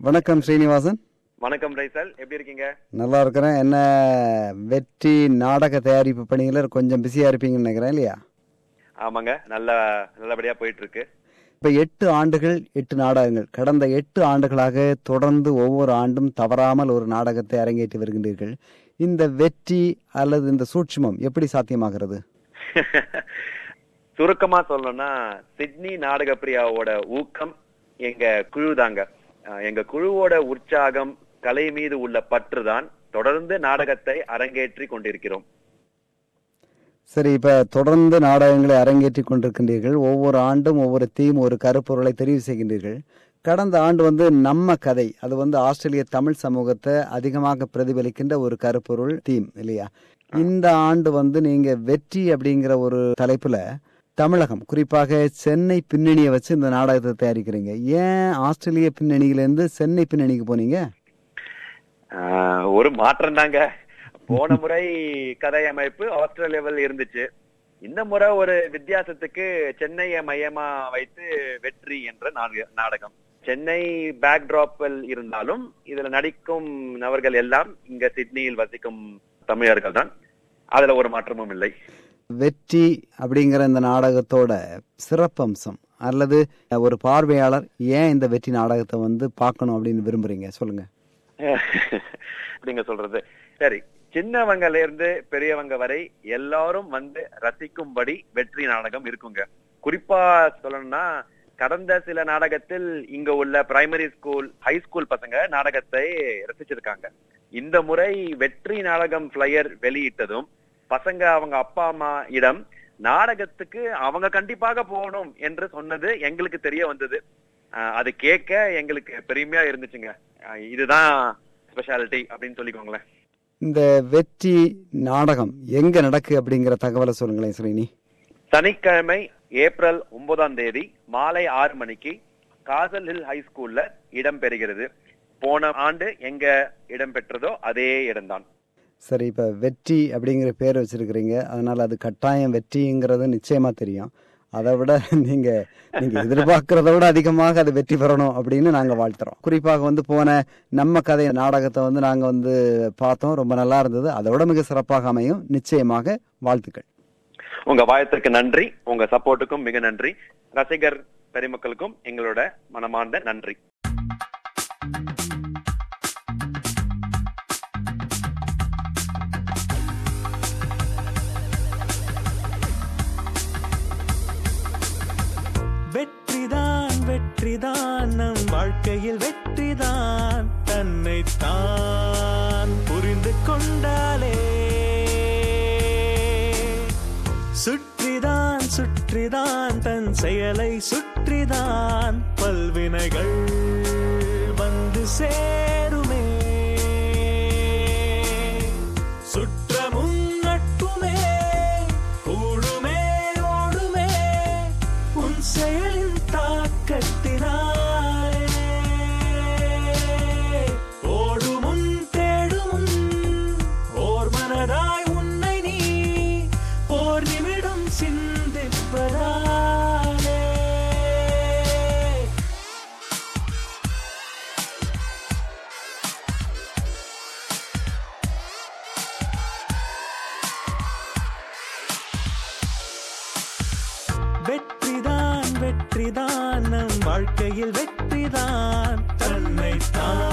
வணக்கம் ஸ்ரீனிவாசன் வணக்கம் ரைசல் எப்படி இருக்கீங்க நல்லா இருக்கிறேன் என்ன வெற்றி நாடக தயாரிப்பு பணியில கொஞ்சம் பிஸியா இருப்பீங்கன்னு நினைக்கிறேன் இல்லையா ஆமாங்க நல்ல நல்லபடியா போயிட்டு இருக்கு இப்ப எட்டு ஆண்டுகள் எட்டு நாடகங்கள் கடந்த எட்டு ஆண்டுகளாக தொடர்ந்து ஒவ்வொரு ஆண்டும் தவறாமல் ஒரு நாடகத்தை அரங்கேற்றி வருகின்றீர்கள் இந்த வெற்றி அல்லது இந்த சூட்சுமம் எப்படி சாத்தியமாகிறது சுருக்கமா சொல்லணும்னா சிட்னி நாடக பிரியாவோட ஊக்கம் எங்க குழு தாங்க அஹ் எங்க குழுவோட உற்சாகம் கலை மீது உள்ள பற்று தான் தொடர்ந்து நாடகத்தை அரங்கேற்றி கொண்டிருக்கிறோம் சரி இப்ப தொடர்ந்து நாடகங்களை அரங்கேற்றி கொண்டிருக்கின்றீர்கள் ஒவ்வொரு ஆண்டும் ஒவ்வொரு தீம் ஒரு கருப்பொருளை தெரிவு செய்கின்றீர்கள் கடந்த ஆண்டு வந்து நம்ம கதை அது வந்து ஆஸ்திரேலிய தமிழ் சமூகத்தை அதிகமாக பிரதிபலிக்கின்ற ஒரு கருப்பொருள் தீம் இல்லையா இந்த ஆண்டு வந்து நீங்க வெற்றி அப்படிங்கிற ஒரு தலைப்புல தமிழகம் குறிப்பாக சென்னை பின்னணியை வச்சு இந்த நாடகத்தை தயாரிக்கிறீங்க ஏன் ஆஸ்திரேலிய பின்னணியிலேருந்து சென்னை பின்னணிக்கு போனீங்க அஹ் ஒரு மாற்றம் தாங்க போன முறை கதை அமைப்பு ஆஸ்திரேலியாவில் இருந்துச்சு இந்த முறை ஒரு வித்தியாசத்துக்கு சென்னையை மையமா வைத்து வெற்றி என்ற நாடக- நாடகம் சென்னை பேக்டிராப்பில் இருந்தாலும் இதுல நடிக்கும் நபர்கள் எல்லாம் இங்க சிட்னியில் வசிக்கும் தமிழர்கள் தான் அதுல ஒரு மாற்றமும் இல்லை வெற்றி அப்படிங்கிற இந்த நாடகத்தோட சிறப்பம்சம் அல்லது ஒரு பார்வையாளர் ஏன் இந்த வெற்றி நாடகத்தை வந்து பார்க்கணும் அப்படின்னு விரும்புறீங்க சொல்லுங்க அப்படிங்க சொல்றது சரி சின்னவங்கல இருந்து பெரியவங்க வரை எல்லாரும் வந்து ரசிக்கும்படி வெற்றி நாடகம் இருக்குங்க குறிப்பா சொல்லணும்னா கடந்த சில நாடகத்தில் இங்க உள்ள பிரைமரி ஸ்கூல் ஹை ஸ்கூல் பசங்க நாடகத்தை ரசிச்சிருக்காங்க இந்த முறை வெற்றி நாடகம் பிளையர் வெளியிட்டதும் பசங்க அவங்க அப்பா அம்மா இடம் நாடகத்துக்கு அவங்க கண்டிப்பாக போகணும் என்று சொன்னது எங்களுக்கு தெரிய வந்தது அஹ் அது கேட்க எங்களுக்கு பெருமையா இருந்துச்சுங்க அஹ் இதுதான் ஸ்பெஷாலிட்டி அப்படின்னு சொல்லிக்கோங்களேன் இந்த வெற்றி நாடகம் எங்க நடக்கு அப்படிங்கிற தகவலை சொல்லுங்களேன் ஸ்ரீனி சனிக்கிழமை ஏப்ரல் ஒன்பதாம் தேதி மாலை ஆறு மணிக்கு காசல் ஹில் ஹை ஸ்கூல்ல இடம்பெறுகிறது போன ஆண்டு எங்க இடம்பெற்றதோ அதே இடம்தான் சரி இப்ப வெற்றி அப்படிங்கிற பேர் வச்சிருக்கிறீங்க அதனால அது கட்டாயம் வெற்றிங்கிறது நிச்சயமா தெரியும் அதை விட நீங்க நீங்க எதிர்பார்க்கறத விட அதிகமாக அது வெற்றி பெறணும் அப்படின்னு நாங்க வாழ்த்துறோம் குறிப்பாக வந்து போன நம்ம கதை நாடகத்தை வந்து நாங்க வந்து பார்த்தோம் ரொம்ப நல்லா இருந்தது அதை விட மிக சிறப்பாக அமையும் நிச்சயமாக வாழ்த்துக்கள் உங்க வாழ்த்துக்கு நன்றி உங்க சப்போர்ட்டுக்கும் மிக நன்றி ரசிகர் பெருமக்களுக்கும் எங்களோட மனமார்ந்த நன்றி வெற்றிதான் வெற்றிதான் நம் வாழ்க்கையில் வெற்றிதான் தன்னை தான் புரிந்து கொண்டாலே சுற்றிதான் சுற்றிதான் தன் செயலை சுற்றிதான் பல்வினைகள் வந்து சேருமே சுற்றமும் நட்புமே கூடுமே ஓடுமே உன் செயலின் தாக்கத்தினாலே ஓடுமுன் தேடுமுன் ஓர் மனதாய் உன்னை நீ ஓர் நிமிடம் சிந்திப்பதாலே வெற்றிதான் வெற்றிதான் நம் வாழ்க்கையில் வெற்றிதான் தன்னை தான்